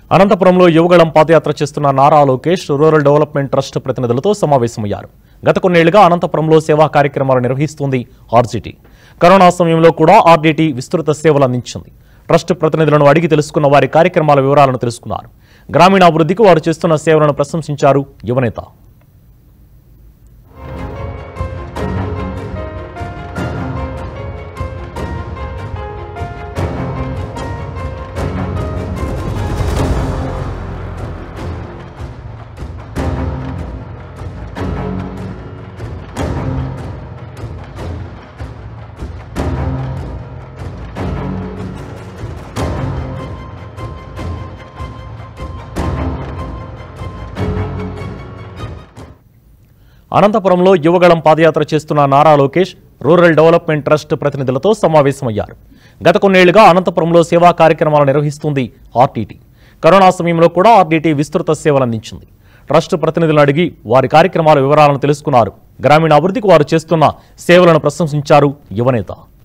అనంతపురంలో యువగళం పాదయాత్ర చేస్తున్న Nara Lokesh rural development trust ప్రతినిధులతో సమావేశమయ్యారు గత కొన్నేళ్లుగా అనంతపురంలో సేవా కార్యక్రమాలు నిర్వహిస్తుంది ఆర్జీటీ కరోనా సమయంలో కూడా ఆర్డీటీ విస్తృత సేవలు అందించింది ట్రస్ట్ ప్రతినిధులను అడిగి తెలుసుకున్న వారి కార్యక్రమాల వివరాలను తెలుసుకున్నారు గ్రామీణాభివృద్ధికి వారు చేస్తున్న సేవలను ప్రశంసించారు యువనేత అనంతపురంలో యువగళం పాదయాత్ర చేస్తున్న Nara Lokesh rural development trust ప్రతినిధులతో సమావేశమయ్యారు గత కొన్నేళ్లుగా అనంతపురంలో సేవా కార్యక్రమాలు నిర్వహిస్తుంది ఆర్టీటీ కరోనా సమయంలో కూడా ఆర్టీటీ విస్తృత సేవలు అందించింది ట్రస్ట్ ప్రతినిధులను అడిగి వారి కార్యక్రమాల వివరాలను తెలుసుకున్నారు గ్రామీణ అభివృద్ధికి వారు చేస్తున్న సేవలను ప్రశంసించారు యువనేత